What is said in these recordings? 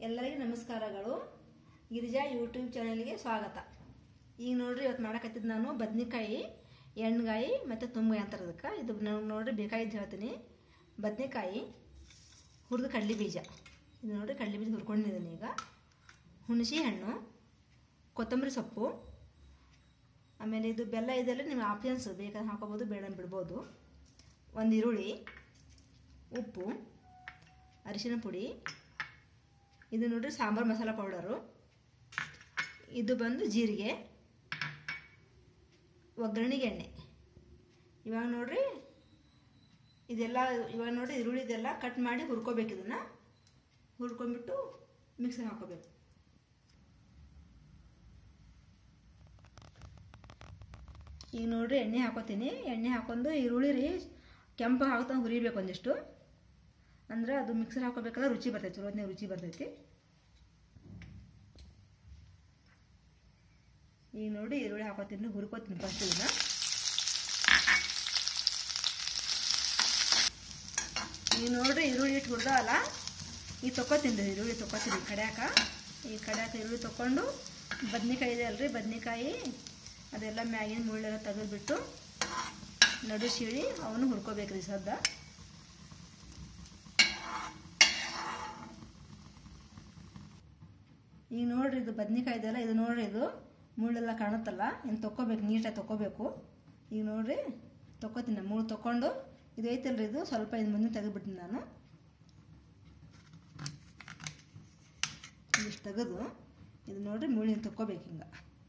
ಎಲ್ಲರಿಗೂ ನಮಸ್ಕಾರಗಳು ಗಿರಿಜಾ ಯೂಟ್ಯೂಬ್ ಚಾನಲ್ಗೆ ಸ್ವಾಗತ ಈಗ ನೋಡ್ರಿ ಇವತ್ತು ಮಾಡಕತ್ತಿದ್ದು ನಾನು ಬದ್ನಿಕಾಯಿ ಎಣ್ಗಾಯಿ ಮತ್ತು ತುಂಬಗಾಯಿ ಅಂತಾರೆ ಅದಕ್ಕೆ ಇದು ನಾವು ನೋಡ್ರಿ ಬೇಕಾಗಿದ್ದು ಹೇಳ್ತೀನಿ ಬದ್ನೆಕಾಯಿ ಹುರಿದು ಕಡಲೆ ಬೀಜ ಇದು ನೋಡ್ರಿ ಕಡಲೆ ಬೀಜ ಹುರ್ಕೊಂಡಿದ್ದೀನಿ ಈಗ ಹುಣಸೆ ಹಣ್ಣು ಕೊತ್ತಂಬರಿ ಸೊಪ್ಪು ಆಮೇಲೆ ಇದು ಬೆಲ್ಲ ಇದೆಲ್ಲ ನೀವು ಆಪ್ಷನ್ಸ್ ಬೇಕಾದ್ರೆ ಹಾಕೋಬೋದು ಬೇಡ ಬಿಡ್ಬೋದು ಒಂದು ಈರುಳ್ಳಿ ಉಪ್ಪು ಅರಿಶಿನ ಪುಡಿ ಇದು ನೋಡ್ರಿ ಸಾಂಬಾರು ಮಸಾಲ ಪೌಡರು ಇದು ಬಂದು ಜೀರಿಗೆ ಒಗ್ಗರಣೆಗೆ ಎಣ್ಣೆ ಇವಾಗ ನೋಡ್ರಿ ಇದೆಲ್ಲ ಇವಾಗ ನೋಡ್ರಿ ಈರುಳ್ಳಿ ಇದೆಲ್ಲ ಕಟ್ ಮಾಡಿ ಹುರ್ಕೋಬೇಕು ಇದನ್ನು ಹುರ್ಕೊಂಡ್ಬಿಟ್ಟು ಮಿಕ್ಸರ್ ಹಾಕೋಬೇಕು ಈಗ ನೋಡ್ರಿ ಎಣ್ಣೆ ಹಾಕೋತೀನಿ ಎಣ್ಣೆ ಹಾಕೊಂಡು ಈರುಳ್ಳಿ ರೀ ಕೆಂಪು ಹಾಕ್ತಾ ಹುರಿಬೇಕು ಒಂದಿಷ್ಟು ಅಂದ್ರೆ ಅದು ಮಿಕ್ಸರ್ ಹಾಕೋಬೇಕಾದ್ರೆ ರುಚಿ ಬರ್ತೈತಿ ಚಲೋತ್ನಾಗ ರುಚಿ ಬರ್ತೈತಿ ಈಗ ನೋಡಿ ಈರುಳ್ಳಿ ಹಾಕೋತೀನಿ ಹುರ್ಕೋತೀನಿ ಫಸ್ಟ್ ಇದನ್ನ ಈಗ ನೋಡ್ರಿ ಈರುಳ್ಳಿ ಇಟ್ಟು ಹುರಿದವಲ್ಲ ಈಗ ತೊಗೋತೀನಿ ರೀ ಈರುಳ್ಳಿ ತೊಗೋತೀನಿ ಕಡ್ಯಾಕ ಈ ಕಡ್ಯಾಕ ಈರುಳ್ಳಿ ತೊಗೊಂಡು ಬದ್ನಿಕಾಯಿ ಇದೆ ಅಲ್ರಿ ಬದ್ನಿಕಾಯಿ ಅದೆಲ್ಲ ಮ್ಯಾಗಿನ ಮುಳ್ಳೆಲ್ಲ ತೆಗೆದುಬಿಟ್ಟು ನಡು ಸೀಳಿ ಅವನು ಹುರ್ಕೋಬೇಕ್ರಿ ಸದ್ದ ಈಗ ನೋಡ್ರಿ ಇದು ಬದ್ನಿಕಾಯಿ ಇದೆಯಲ್ಲ ಇದು ನೋಡ್ರಿ ಇದು ಮುಳ್ಳೆಲ್ಲ ಕಾಣುತ್ತಲ್ಲ ಇನ್ನು ತೊಗೋಬೇಕು ನೀಟಾಗಿ ತೊಗೋಬೇಕು ಈಗ ನೋಡ್ರಿ ತೊಗೋತೀನಿ ಮುಳ್ಳು ತೊಗೊಂಡು ಇದು ಐತಲ್ರಿ ಇದು ಸ್ವಲ್ಪ ಇದು ಮುಂದೆ ತೆಗೆದ್ಬಿಡ್ತೀನಿ ನಾನು ಇಷ್ಟು ತೆಗೆದು ಇದು ನೋಡ್ರಿ ಮುಳ್ಳಿನ ತೊಗೋಬೇಕು ಹಿಂಗೆ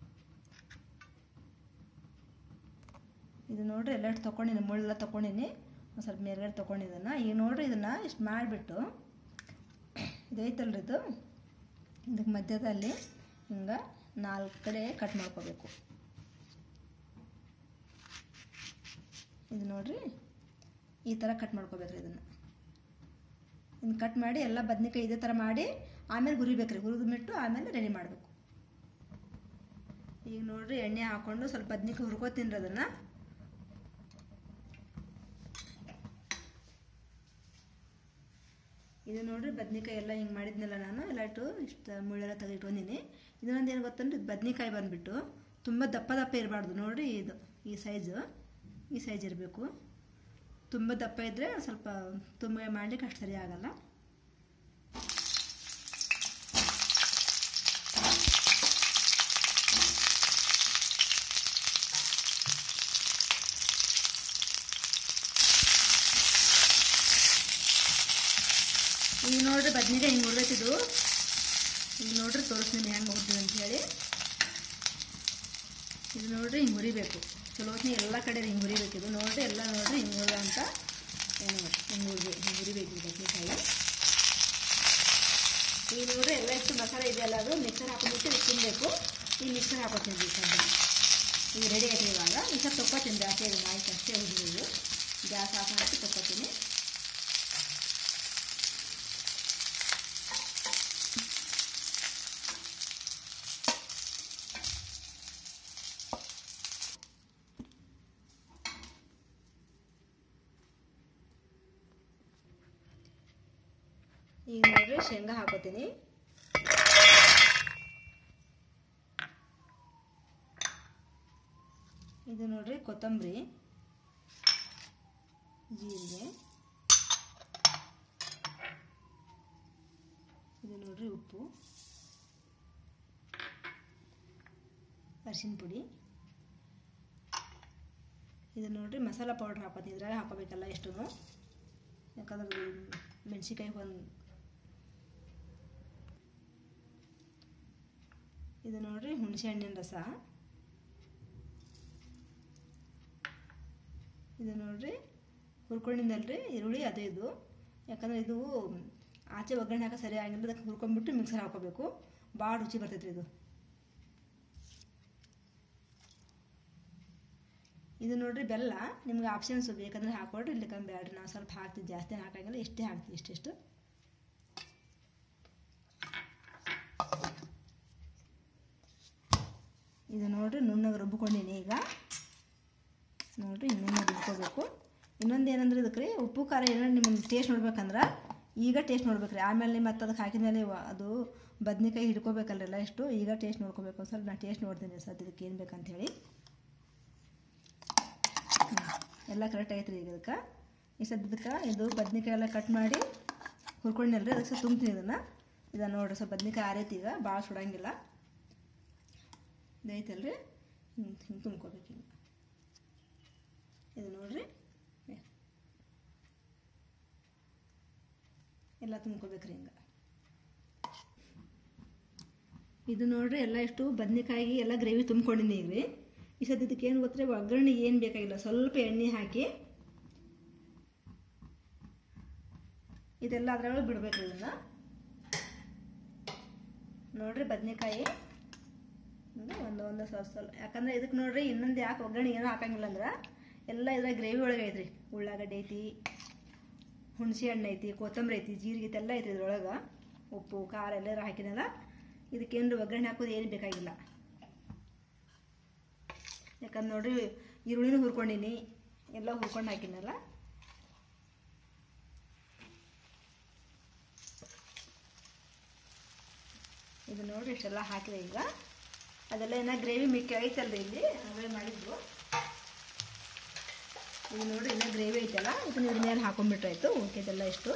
ಇದು ನೋಡ್ರಿ ಎಲ್ಲ ತೊಗೊಂಡಿನಿ ಮುಳ್ಳೆಲ್ಲ ತೊಗೊಂಡಿನಿ ಒಂದು ಸ್ವಲ್ಪ ಮೇಲ್ಗಡೆ ತೊಗೊಂಡಿದ್ದನ್ನು ಈಗ ನೋಡ್ರಿ ಇದನ್ನು ಇಷ್ಟು ಮಾಡಿಬಿಟ್ಟು ಇದು ಐತಲ್ರಿ ಇದು ಇದಕ್ಕೆ ಮಧ್ಯದಲ್ಲಿ ಹಿಂಗೆ ನಾಲ್ಕು ಕಡೆ ಕಟ್ ಮಾಡ್ಕೋಬೇಕು ಇದು ನೋಡ್ರಿ ಈ ಥರ ಕಟ್ ಮಾಡ್ಕೋಬೇಕ್ರಿ ಇದನ್ನು ಇನ್ನು ಕಟ್ ಮಾಡಿ ಎಲ್ಲ ಬದ್ನಿಕಾಯಿ ಇದೇ ಥರ ಮಾಡಿ ಆಮೇಲೆ ಹುರಿಬೇಕ್ರಿ ಹುರಿದು ಬಿಟ್ಟು ಆಮೇಲೆ ರೆಡಿ ಮಾಡಬೇಕು ಈಗ ನೋಡ್ರಿ ಎಣ್ಣೆ ಹಾಕ್ಕೊಂಡು ಸ್ವಲ್ಪ ಬದ್ನಿಕಾಯಿ ಹುರ್ಕೋತೀನಿ ರೀ ಅದನ್ನು ಇದು ನೋಡ್ರಿ ಬದ್ನಿಕಾಯಿ ಎಲ್ಲ ಹಿಂಗೆ ಮಾಡಿದ್ನಲ್ಲ ನಾನು ಎಲ್ಲ ಇಟ್ಟು ಇಷ್ಟು ಮುಳ್ಳೆಲ್ಲ ತೆಗೆದಿಟ್ಕೊಂಡಿನಿ ಇದನ್ನೊಂದು ಏನು ಗೊತ್ತಂದ್ರೆ ಬದ್ನಿಕಾಯಿ ಬಂದುಬಿಟ್ಟು ತುಂಬ ದಪ್ಪ ದಪ್ಪ ಇರಬಾರ್ದು ನೋಡ್ರಿ ಇದು ಈ ಸೈಜು ಈ ಸೈಜ್ ಇರಬೇಕು ತುಂಬ ದಪ್ಪ ಇದ್ದರೆ ಸ್ವಲ್ಪ ತುಂಬ ಮಾಡಲಿಕ್ಕೆ ಅಷ್ಟು ಸರಿ ಆಗಲ್ಲ ಈಗ ನೋಡ್ರಿ ಬದ್ನಿಕಾಯಿ ಹಿಂಗೆ ಹುರಿದೈತಿದು ಈಗ ನೋಡ್ರಿ ತೋರಿಸ್ತೀನಿ ಹೆಂಗೆ ಹುರಿದ್ವಿ ಅಂತ ಹೇಳಿ ಇದು ನೋಡ್ರಿ ಹಿಂಗೆ ಹುರಿಬೇಕು ಚಲೋತ್ನಿ ಎಲ್ಲ ಕಡೆ ಹಿಂಗೆ ಹುರಿಬೇಕು ಇದು ನೋಡ್ರಿ ಎಲ್ಲ ನೋಡ್ರಿ ಹಿಂಗೆ ಹುರಿದ ಅಂತ ಏನು ಹಿಂಗೆ ಹುರಿ ಹಿಂಗೆ ಹುರಿಬೇಕು ಬದ್ನಿಕಾಯಿ ಈಗ ನೋಡ್ರಿ ಎಲ್ಲ ಇಷ್ಟು ಮಸಾಲೆ ಇದೆಯಲ್ಲ ಅದು ಮಿಕ್ಸರ್ ಹಾಕೊಂಡ್ಬಿಟ್ಟು ಇದು ತಿನ್ನಬೇಕು ಈ ಮಿಕ್ಸರ್ ಹಾಕೋತೀನಿ ಸದ್ಯ ಈಗ ರೆಡಿ ಆಯ್ತು ಇವಾಗ ಈಗ ತೊಗೋತೀನಿ ಜಾಸ್ತಿ ಇದು ಆಯ್ತು ಅಷ್ಟೇ ಹುರಿದು ಗ್ಯಾಸ್ ಆಫ್ ಮಾಡಿ ತೊಗೋತೀನಿ ಈಗ ನೋಡ್ರಿ ಶೇಂಗಾ ಹಾಕೋತೀನಿ ಇದು ನೋಡ್ರಿ ಕೊತ್ತಂಬರಿ ಜೀರಿಗೆ ಇದು ನೋಡ್ರಿ ಉಪ್ಪು ಅರಿಶಿನ ಪುಡಿ ಇದು ನೋಡ್ರಿ ಮಸಾಲ ಪೌಡ್ರ್ ಹಾಕೋತೀನಿ ಇದ್ರಾಗ ಹಾಕೋಬೇಕಲ್ಲ ಎಷ್ಟು ಯಾಕಂದ್ರೆ ಮೆಣಸಿನ್ಕಾಯಿ ಒಂದು ಇದು ನೋಡ್ರಿ ಹುಣಸೆ ಹಣ್ಣಿನ ರಸ ಇದು ನೋಡ್ರಿ ಹುರ್ಕೊಂಡಿದ್ದಲ್ರಿ ಈರುಳ್ಳಿ ಅದೇ ಇದು ಯಾಕಂದ್ರೆ ಇದು ಆಚೆ ಒಗ್ಗರಣೆ ಹಾಕೋ ಸರಿ ಆಗಿಲ್ಲ ಅದಕ್ಕೆ ಹುರ್ಕೊಂಡ್ಬಿಟ್ಟು ಮಿಕ್ಸರ್ ಹಾಕೋಬೇಕು ಭಾಳ ರುಚಿ ಬರ್ತೈತ್ರಿ ಇದು ಇದು ನೋಡ್ರಿ ಬೆಲ್ಲ ನಿಮ್ಗೆ ಆಪ್ಷನ್ಸ್ ಬೇಕಂದ್ರೆ ಹಾಕೊಡ್ರಿ ಇಲ್ಲಕಂದ್ರೆ ಬೇಡ್ರಿ ನಾವು ಸ್ವಲ್ಪ ಹಾಕ್ತೀವಿ ಜಾಸ್ತಿ ಹಾಕಂಗಿಲ್ಲ ಇಷ್ಟೇ ಹಾಕ್ತೀವಿ ಇಷ್ಟಿಷ್ಟು ಇದು ನೋಡ್ರಿ ನುಣ್ಣಗೆ ರುಬ್ಕೊಂಡಿನಿ ಈಗ ನೋಡ್ರಿ ನುಣ್ಣಗೆ ರುಬ್ಕೋಬೇಕು ಇನ್ನೊಂದು ಏನಂದ್ರೆ ಇದಕ್ಕೆ ರೀ ಉಪ್ಪು ಖಾರ ಏನಾರು ನಿಮ್ಗೆ ಟೇಸ್ಟ್ ನೋಡ್ಬೇಕಂದ್ರೆ ಈಗ ಟೇಸ್ಟ್ ನೋಡ್ಬೇಕ್ರಿ ಆಮೇಲೆ ಮತ್ತೆ ಅದಕ್ಕೆ ಹಾಕಿದ ಮೇಲೆ ಅದು ಬದ್ನಿಕಾಯಿ ಹಿಡ್ಕೋಬೇಕಲ್ರೆಲ್ಲ ಎಷ್ಟು ಈಗ ಟೇಸ್ಟ್ ನೋಡ್ಕೋಬೇಕು ಒಂದು ಸ್ವಲ್ಪ ನಾನು ಟೇಸ್ಟ್ ನೋಡ್ತೀನಿ ಸದ್ಯದಕ್ಕೆ ಏನು ಬೇಕಂತೇಳಿ ಎಲ್ಲ ಕರೆಕ್ಟ್ ಐತ್ರಿ ಈಗ ಇದಕ್ಕೆ ಈ ಸದ್ಯದಕ್ಕೆ ಇದು ಬದ್ನಿಕಾಯಿ ಎಲ್ಲ ಕಟ್ ಮಾಡಿ ಹುರ್ಕೊಂಡಲ್ರಿ ಅದಕ್ಕೆ ಸ್ವಲ್ಪ ತುಂಬ್ತೀನಿ ಇದನ್ನು ಇದನ್ನು ನೋಡ್ರಿ ಸ್ವಲ್ಪ ಬದ್ನಿಕಾಯಿ ಆರೈತಿ ಈಗ ಭಾಳ ಸುಡಂಗಿಲ್ಲ ಇದೈತಲ್ರಿ ಹಿಂಗೆ ಹಿಂಗೆ ತುಂಬ್ಕೋಬೇಕು ಹಿಂಗೆ ಇದು ನೋಡ್ರಿ ಎಲ್ಲ ತುಂಬ್ಕೋಬೇಕ್ರಿ ಹಿಂಗೆ ಇದು ನೋಡ್ರಿ ಎಲ್ಲ ಇಷ್ಟು ಬದ್ನೆಕಾಯಿ ಎಲ್ಲ ಗ್ರೇವಿ ತುಂಬ್ಕೊಂಡಿನಿ ಈಗ ರೀ ಈ ಸದ್ಯದಕ್ಕೆ ಏನು ಗೊತ್ತರೆ ಒಗ್ಗರಣೆ ಏನು ಬೇಕಾಗಿಲ್ಲ ಸ್ವಲ್ಪ ಎಣ್ಣೆ ಹಾಕಿ ಇದೆಲ್ಲ ಅದ್ರೊಳಗೆ ಬಿಡ್ಬೇಕು ಇದನ್ನ ನೋಡ್ರಿ ಬದ್ನೆಕಾಯಿ ಒಂದು ಒಂದು ಒಂದು ಸ್ವಲ್ಪ ಸ್ವಲ್ಪ ಯಾಕಂದ್ರೆ ಇದಕ್ಕೆ ನೋಡ್ರಿ ಇನ್ನೊಂದು ಯಾಕೆ ಒಗ್ಗರಣೆ ಏನೂ ಹಾಕಂಗಿಲ್ಲ ಅಂದ್ರೆ ಎಲ್ಲ ಇದ್ರ ಗ್ರೇವಿ ಒಳಗೆ ಐತ್ರಿ ಉಳ್ಳಾಗಡ್ಡಿ ಐತಿ ಹುಣಸೆ ಹಣ್ಣು ಐತಿ ಕೊತ್ತಂಬರಿ ಐತಿ ಜೀರಿಗೆ ಐತಿ ಎಲ್ಲ ಐತಿ ಇದ್ರೊಳಗೆ ಉಪ್ಪು ಖಾರ ಎಲ್ಲಾರು ಹಾಕಿನಲ್ಲ ಇದಕ್ಕೇನು ಒಗ್ಗರಣೆ ಹಾಕೋದು ಏನು ಬೇಕಾಗಿಲ್ಲ ಯಾಕಂದ್ರೆ ನೋಡ್ರಿ ಈರುಳ್ಳಿನೂ ಹುರ್ಕೊಂಡಿನಿ ಎಲ್ಲ ಹುರ್ಕೊಂಡು ಹಾಕಿನಲ್ಲ ಇದು ನೋಡ್ರಿ ಇಷ್ಟೆಲ್ಲ ಹಾಕಿದೆ ಈಗ ಅದೆಲ್ಲ ಏನೋ ಗ್ರೇವಿ ಮಿಕ್ಕಿ ಐತಲ್ರಿ ಇಲ್ಲಿ ಅವೇ ಮಾಡಿದ್ದು ಇದು ನೋಡ್ರಿ ಇನ್ನೂ ಗ್ರೇವಿ ಐತಲ್ಲ ಇದನ್ನ ಇದ್ರ ಮೇಲೆ ಹಾಕೊಂಡ್ಬಿಟ್ರಾಯ್ತು ಉಳ್ಕಿದೆಲ್ಲ ಇಷ್ಟು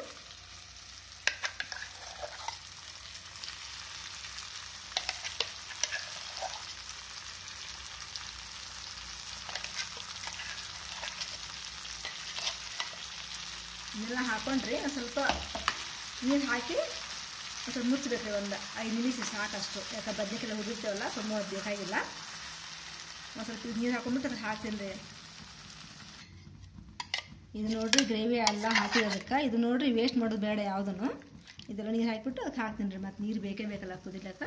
ಇದನ್ನೆಲ್ಲ ಹಾಕೊಂಡ್ರಿ ಒಂದು ಸ್ವಲ್ಪ ನೀರು ಹಾಕಿ ಒಂದು ಸ್ವಲ್ಪ ಮುಚ್ಚಬೇಕ್ರಿ ಒಂದು ಐದು ನಿಮಿಷ ಸಾಕಷ್ಟು ಯಾಕೆ ಬದ್ನೆಕಾಯಿ ಹುರಿರ್ತೇವಲ್ಲ ತುಂಬ ಹೊತ್ತು ಬೇಕಾಗಿಲ್ಲ ಒಂದು ಸ್ವಲ್ಪ ನೀರು ಹಾಕೊಂಡ್ಬಿಟ್ಟು ಅದ್ರ ಹಾಕ್ತೀನಿ ರೀ ಇದು ನೋಡ್ರಿ ಗ್ರೇವಿ ಎಲ್ಲ ಹಾಕಿರೋದಕ್ಕೆ ಇದು ನೋಡ್ರಿ ವೇಸ್ಟ್ ಮಾಡೋದು ಬೇಡ ಯಾವುದನ್ನು ಇದೆಲ್ಲ ನೀರು ಹಾಕಿಬಿಟ್ಟು ಅದಕ್ಕೆ ಹಾಕ್ತೀನಿ ರೀ ಮತ್ತು ನೀರು ಬೇಕೇ ಬೇಕಲ್ಲ ಕುದಿಲಕ್ಕ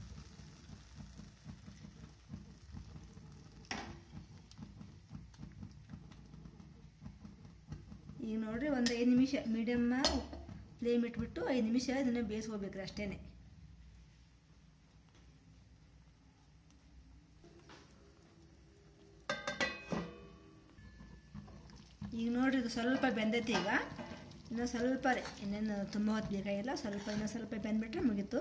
ಈಗ ನೋಡ್ರಿ ಒಂದು ಐದು ನಿಮಿಷ ಮೀಡಿಯಮ್ ಫ್ಲೇಮ್ ಇಟ್ಬಿಟ್ಟು ಐದು ನಿಮಿಷ ಇದನ್ನ ಬೇಯಿಸ್ಕೋಬೇಕ್ರಿ ಅಷ್ಟೇ ಈಗ ನೋಡ್ರಿ ಇದು ಸ್ವಲ್ಪ ಬೆಂದೈತಿ ಈಗ ಇನ್ನೂ ಸ್ವಲ್ಪ ರೀ ಇನ್ನೇನು ತುಂಬ ಹೊತ್ತು ಬೇಕಾಗಿಲ್ಲ ಸ್ವಲ್ಪ ಇನ್ನೂ ಸ್ವಲ್ಪ ಬೆಂದ್ಬಿಟ್ರೆ ಮುಗೀತು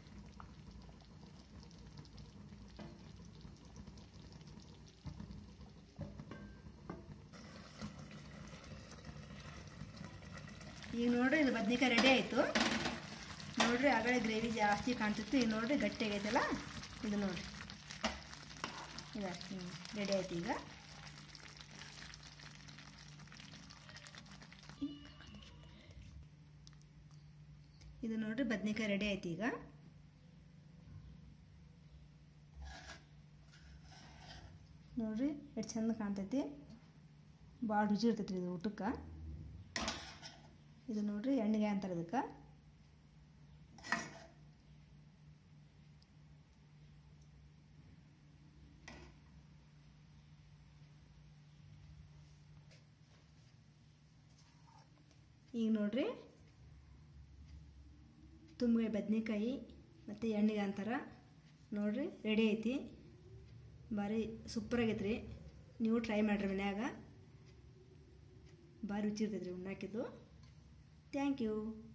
ಈಗ ನೋಡ್ರಿ ಇದು ಬದ್ನಿಕಾಯಿ ರೆಡಿ ಆಯಿತು ನೋಡ್ರಿ ಆಗಲೇ ಗ್ರೇವಿ ಜಾಸ್ತಿ ಕಾಣ್ತಿತ್ತು ಈಗ ನೋಡ್ರಿ ಗಟ್ಟಿ ಆಗೈತಲ್ಲ ಇದು ನೋಡ್ರಿ ಇದು ರೆಡಿ ಆಯ್ತು ಈಗ ಇದು ನೋಡ್ರಿ ಬದ್ನಿಕಾಯಿ ರೆಡಿ ಆಯ್ತು ಈಗ ನೋಡ್ರಿ ಎಷ್ಟು ಚಂದ ಕಾಣ್ತೈತಿ ಭಾಳ ರುಚಿ ಇರ್ತೈತಿ ಇದು ಊಟಕ್ಕೆ ಇದು ನೋಡ್ರಿ ಎಣ್ಣೆಗಾಯಿ ಅಂತಾರೆ ಇದಕ್ಕೆ ಈಗ ನೋಡ್ರಿ ತುಂಬ ಬದ್ನೆಕಾಯಿ ಮತ್ತು ಎಣ್ಣೆಗೆ ಅಂತಾರೆ ನೋಡ್ರಿ ರೆಡಿ ಐತಿ ಭಾರಿ ಸೂಪರ್ ಆಗೈತೆ ರೀ ನೀವು ಟ್ರೈ ಮಾಡಿರಿ ಮನ್ಯಾಗ ಭಾರಿ ರುಚಿ ಇರ್ತೈತೆ ರೀ ಉಣ್ಣಾಕಿದ್ದು ಥ್ಯಾಂಕ್ ಯು